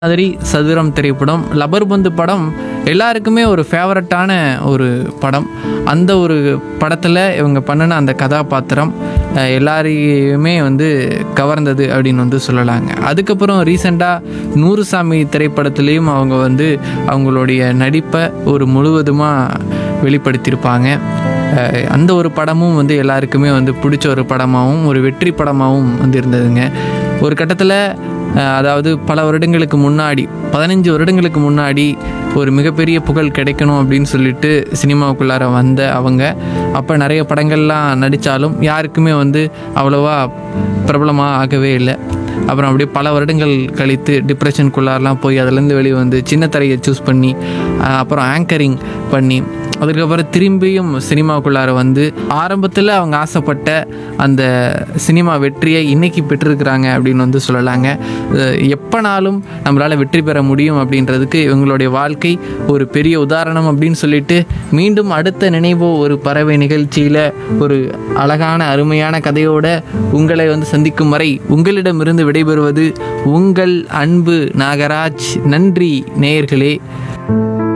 மாதிரி சதுரம் திரைப்படம் லப்பர் பந்து படம் எல்லாருக்குமே ஒரு ஃபேவரட்டான ஒரு படம் அந்த ஒரு படத்தில் இவங்க பண்ணின அந்த கதாபாத்திரம் அஹ், எல்லாரையுமே வந்து கவர்ந்தது அப்படின்னு வந்து சொல்லலாங்க அதுக்கப்புறம் ரீசெண்டாக நூறுசாமி திரைப்படத்துலேயும் அவங்க வந்து அவங்களுடைய நடிப்பை ஒரு முழுவதுமாக வெளிப்படுத்தியிருப்பாங்க அஹ், அந்த ஒரு படமும் வந்து எல்லாருக்குமே வந்து பிடிச்ச ஒரு படமாகவும் ஒரு வெற்றி படமாகவும் வந்து இருந்ததுங்க ஒரு கட்டத்தில் அஹ் அதாவது பல வருடங்களுக்கு முன்னாடி பதினஞ்சு வருடங்களுக்கு முன்னாடி ஒரு மிகப்பெரிய புகழ் கிடைக்கணும் அப்படின்னு சொல்லிட்டு சினிமாவுக்குள்ளார வந்த அவங்க அப்போ நிறைய படங்கள்லாம் நடித்தாலும் யாருக்குமே வந்து அவ்வளோவா பிரபலமாக ஆகவே இல்லை அப்புறம் அப்படியே பல வருடங்கள் கழித்து டிப்ரெஷனுக்குள்ளாரெலாம் போய் அதுலேருந்து வெளியே வந்து சின்ன திரையை சூஸ் பண்ணி அஹ் அப்புறம் ஆங்கரிங் பண்ணி அதுக்கப்புறம் திரும்பியும் சினிமாவுக்குள்ளார வந்து ஆரம்பத்தில் அவங்க ஆசைப்பட்ட அந்த சினிமா வெற்றியை இன்னைக்கு பெற்றிருக்கிறாங்க அப்படின்னு வந்து சொல்லலாங்க அஹ் எப்பனாலும் நம்மளால் வெற்றி பெற முடியும் அப்படின்றதுக்கு இவங்களுடைய வாழ்க்கை ஒரு பெரிய உதாரணம் அப்படின்னு சொல்லிட்டு மீண்டும் அடுத்த நினைவோ ஒரு பறவை நிகழ்ச்சியில் ஒரு அழகான அருமையான கதையோட உங்களை வந்து சந்திக்கும் வரை உங்களிடமிருந்து விடைபெறுவது உங்கள் அன்பு நாகராஜ் நன்றி நேயர்களே